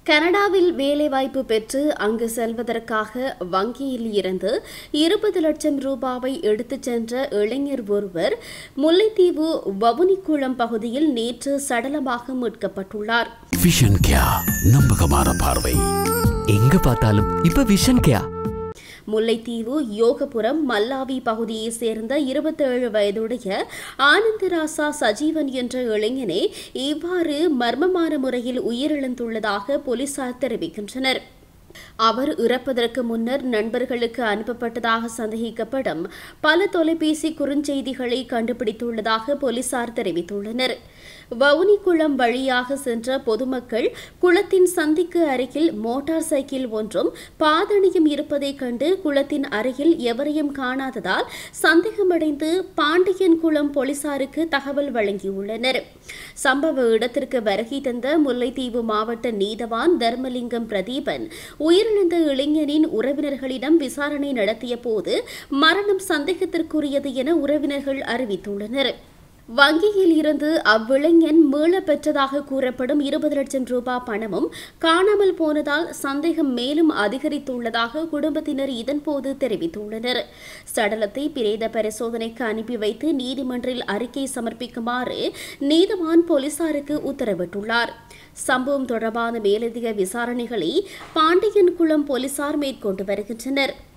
கனடாவில் வேலைவாய்ப்பு பெற்று அங்கு செல்வதற்காக வங்கியில் இருந்து இருபது லட்சம் ரூபாவை எடுத்துச் சென்ற இளைஞர் ஒருவர் முல்லைத்தீவு வவுனிக்குளம் பகுதியில் நேற்று சடலமாக மீட்கப்பட்டுள்ளார் விஷன் கியா நம்பகமான பார்வை எங்க பார்த்தாலும் இப்ப விஷன் கேயா முல்லைத்தீவு யோகபுரம் மல்லாவி பகுதியைச் சேர்ந்த இருபத்தேழு வயதுடைய ஆனந்தராசா சஜீவன் என்ற இளைஞனே இவ்வாறு மர்மமான முறையில் உயிரிழந்துள்ளதாக போலீசார் தெரிவிக்கின்றனர் அவர் இறப்பதற்கு முன்னர் நண்பர்களுக்கு அனுப்பப்பட்டதாக சந்தேகிக்கப்படும் பல தொலைபேசி குறுஞ்செய்திகளை கண்டுபிடித்துள்ளதாக போலீசார் தெரிவித்துள்ளனர் வவுனிக்குளம் வழியாக சென்ற பொதுமக்கள் குளத்தின் சந்திக்கு அருகில் மோட்டார் சைக்கிள் ஒன்றும் பாதணியும் இருப்பதைக் கண்டு குளத்தின் அருகில் எவரையும் காணாததால் சந்தேகமடைந்து பாண்டியன் குளம் போலீசாருக்கு தகவல் வழங்கியுள்ளனர் சம்பவ இடத்திற்கு வருகை தந்த முல்லைத்தீவு மாவட்ட நீதவான் தர்மலிங்கம் பிரதீபன் உயிரிழந்த இளைஞனின் உறவினர்களிடம் விசாரணை நடத்திய போது மரணம் சந்தேகத்திற்குரியது என உறவினர்கள் அறிவித்துள்ளனர் வங்கியில் இருந்து அவ்விளைஞன் மீள பெற்றதாக கூறப்படும் இருபது லட்சம் ரூபாய் பணமும் காணாமல் போனதால் சந்தேகம் மேலும் அதிகரித்துள்ளதாக குடும்பத்தினர் இதன்போது தெரிவித்துள்ளனர் சடலத்தை பிரேத பரிசோதனைக்கு அனுப்பி வைத்து நீதிமன்றில் அறிக்கை சமர்ப்பிக்குமாறு நீதவான் போலீசாருக்கு உத்தரவிட்டுள்ளார் சம்பவம் தொடர்பான மேலதிக விசாரணைகளை பாண்டியன்குளம் போலீசார் மேற்கொண்டு வருகின்றனர்